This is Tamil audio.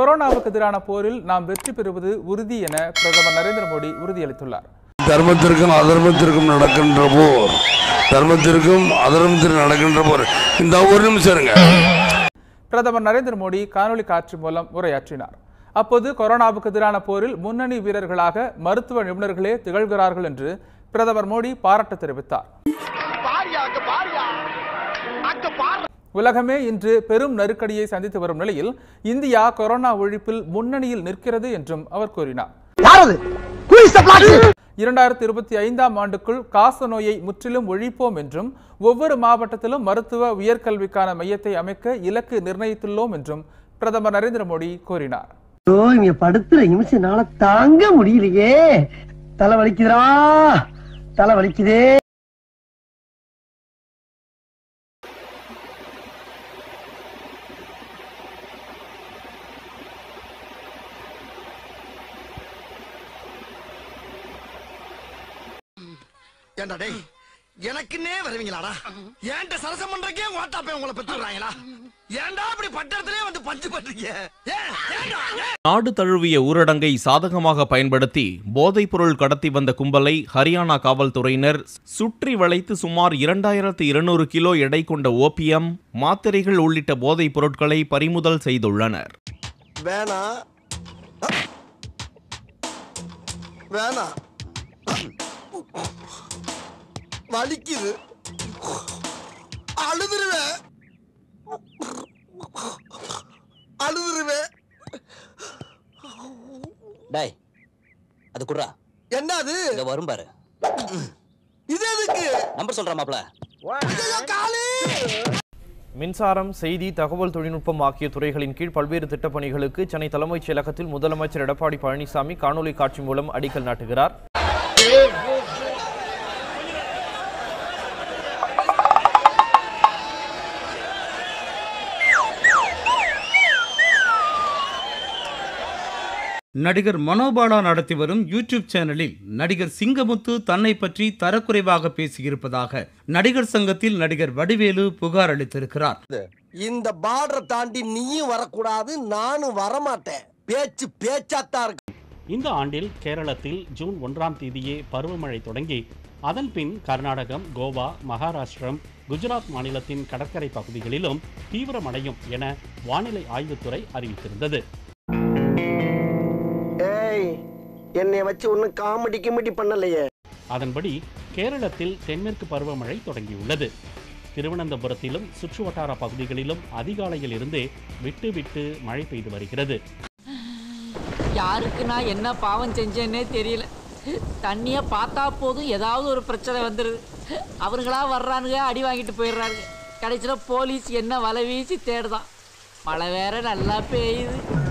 கொரோனாவுக்கு எதிரான போரில் நாம் வெற்றி பெறுவது உறுதி என பிரதமர் நரேந்திர மோடி உறுதியளித்துள்ளார் தர்மத்திற்கும் அதர்மத்திற்கும் நடக்கின்ற போர் தர்மத்திற்கும் அதர்மத்திற்கும் நடக்கின்ற போர் இந்த ஒரு நிமிஷம் இருங்க பிரதமர் நரேந்திர மோடி காணொலி காட்சி மூலம் உரையாற்றினார் அப்போது கொரோனாவுக்கு எதிரான போரில் முன்னணி வீரர்களாக மருத்துவ நிபுணர்களே திகழ்கிறார்கள் என்று பிரதமர் மோடி பாராட்டு தெரிவித்தார் உலகமே இன்று பெரும் நெருக்கடியை சந்தித்து வரும் நிலையில் இந்தியா கொரோனா ஒழிப்பில் முன்னணியில் நிற்கிறது என்றும் அவர் கூறினார் இரண்டாயிரத்தி இருபத்தி ஐந்தாம் ஆண்டுக்குள் காச நோயை முற்றிலும் ஒழிப்போம் என்றும் ஒவ்வொரு மாவட்டத்திலும் மருத்துவ உயர்கல்விக்கான மையத்தை அமைக்க இலக்கு நிர்ணயித்துள்ளோம் என்றும் பிரதமர் நரேந்திர மோடி கூறினார் ஐயோ இங்க படுத்துற நிமிஷம்னால தாங்க முடியலையே தலை வலிக்குதுடா தலை வலிக்குதே ஏண்டா டேய் எனக்குன்னே வருவீங்களாடா ஏன்ட்ட சரசம் பண்றக்கே ஓட்டாப்பே உங்களை பெற்றுறாங்களா ஏன்டா அப்படி பட்டத்திலே வந்து பஞ்சு பண்றீங்க ஏன் ஏன்டா ஏன்? நாடு தழுவிய ஊரடங்கை சாதகமாக பயன்படுத்தி போதைப்பொருள் கடத்தி வந்த கும்பலை ஹரியானா காவல்துறையினர் சுற்றி வளைத்து சுமார் இரண்டாயிரத்து இருநூறு கிலோ எடை கொண்ட ஓபியம் மாத்திரைகள் உள்ளிட்ட போதைப் பொருட்களை பறிமுதல் செய்துள்ளனர் வேணாம் வேணாம் வலிக்குது அழுதுருவேன் அழுதுருவேன் டேய் அது குடுறா என்ன அது இத வரும் பாரு இது எதுக்கு நம்பர் சொல்றா மாப்ள ஐயோ, காலு மின்சாரம் செய்தி தகவல் தொழில்நுட்பம் ஆகிய துறைகளின் கீழ் பல்வேறு திட்டப்பணிகளுக்கு சென்னை தலைமைச் செயலகத்தில் முதலமைச்சர் எடப்பாடி பழனிசாமி காணொலி காட்சி மூலம் அடிக்கல் நாட்டுகிறார் நடிகர் மனோபாலா நடத்தி வரும் யூடியூப் சேனலில் நடிகர் சிங்கமுத்து தன்னை பற்றி தரக்குறைவாக பேசியிருப்பதாக நடிகர் சங்கத்தில் நடிகர் வடிவேலு புகார் அளித்திருக்கிறார் இந்த பார்டரை தாண்டி நீயும் வரக்கூடாது நானும் வரமாட்டேன் பேச்சு பேச்சாத்தான் இருக்கு இந்த ஆண்டில் கேரளத்தில் ஜூன் ஒன்றாம் தேதியே பருவமழை தொடங்கி அதன் பின் கர்நாடகம் கோவா மகாராஷ்டிரம் குஜராத் மாநிலத்தின் கடற்கரை பகுதிகளிலும் தீவிரமடையும் என வானிலை ஆய்வுத்துறை அறிவித்திருந்தது ஏய் என்னைய வச்சு ஒன்னும் காமெடி கிமெடி பண்ணலையே அதன்படி கேரளத்தில் தென்மேற்கு பருவமழை தொடங்கியுள்ளது திருவனந்தபுரத்திலும் சுற்றுவட்டார பகுதிகளிலும் அதிகாலையில் இருந்தே விட்டு விட்டு மழை பெய்து வருகிறது யாருக்கு நான் என்ன பாவம் செஞ்சேன்னே தெரியல தண்ணியை பார்த்தா போதும் ஏதாவது ஒரு பிரச்சனை வந்துடுது அவர்களா வர்றானுங்க அடி வாங்கிட்டு போயிடுறாங்க கடைசியில் போலீஸ் என்ன வலை வீசி தேடுதான் மழை வேற நல்லா பெய்யுது